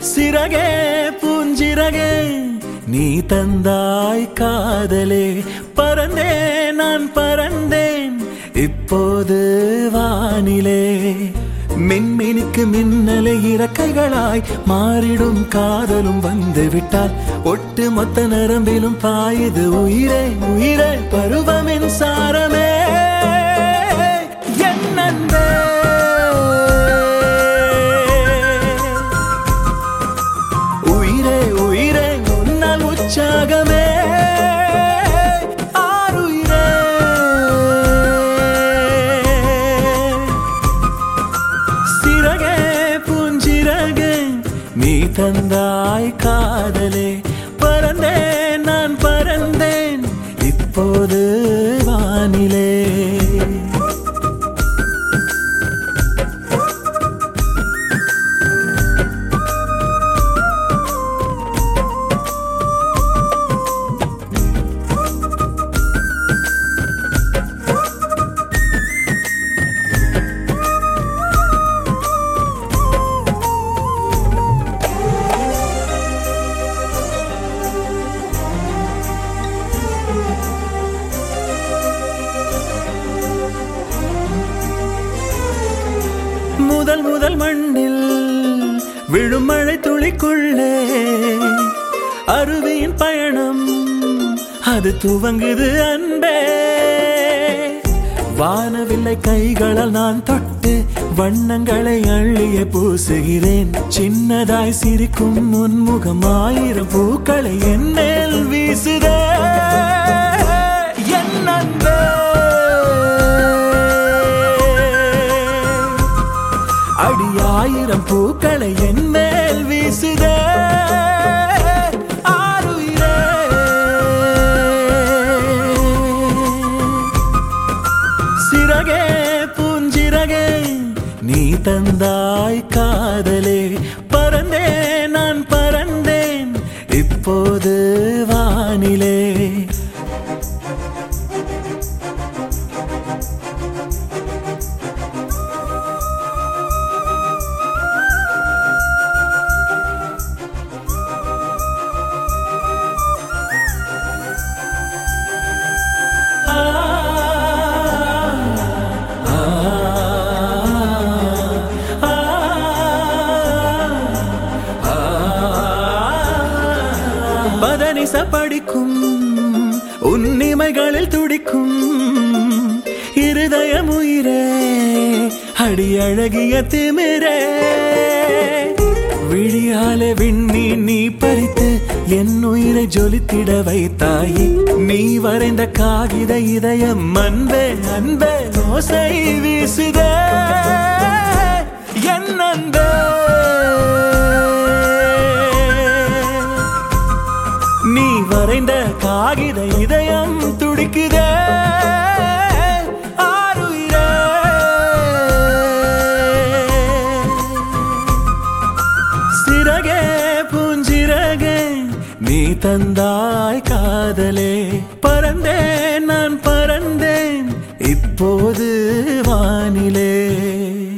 சிறகே பூஞ்சிறகே நீ தந்தாய் காதலே பறந்தேன் நான் பறந்தேன் இப்போது வானிலே மின்மினிக்கு மின்னலை இறக்கைகளாய் மாறிடும் காதலும் வந்து விட்டால் ஒட்டு மொத்த நரம்பிலும் பாயுது உயிரே உயிரே பருவமின் சாரமே என் அன்பே. உயிரே உயிரே உன்னால் உற்சாகமே ஆருயிரே சிறகே பூஞ்சிறகே நீ தந்தாய் காதலே பறந்தேன் நான் பறந்தேன் இப்போது வானிலே முதல் முதல் மண்ணில் விழும் மழை துளிக்குள்ளே அருவியின் பயணம் அது துவங்குது அன்பே வானவில்லை கைகளால் நான் தொட்டு வண்ணங்களை அள்ளிய பூசுகிறேன் சின்னதாய் சிரிக்கும் முன்முகம் ஆயிரம் பூக்களை என் மேல் வீசுதே என் அன்பே அடி ஆயிரம் பூக்களை என் மேல் வீசுதே ஆருயிரே. சிறகே பூஞ்சிறகே நீ தந்தாய் காதலே பறந்தேன் நான் பறந்தேன் இப்போது வானிலே பதனிச படிக்கும் உன்னிமைகளில் துடிக்கும் இருதயம் உயிரே அடி அழகிய திமிரே விழியாலே விண்ணி நீ பறித்து என் உயிரை ஜொலித்திட வைத்தாயே நீ வரைந்த காகித இதயம் அன்பே அன்பே ஓசை வீசுதே என் அன்பே நீ வரைந்த காகித இதயம் துடிக்குதே ஆருயிரே. சிறகே பூஞ்சிறகே நீ தந்தாய் காதலே பறந்தேன் நான் பறந்தேன் இப்போது வானிலே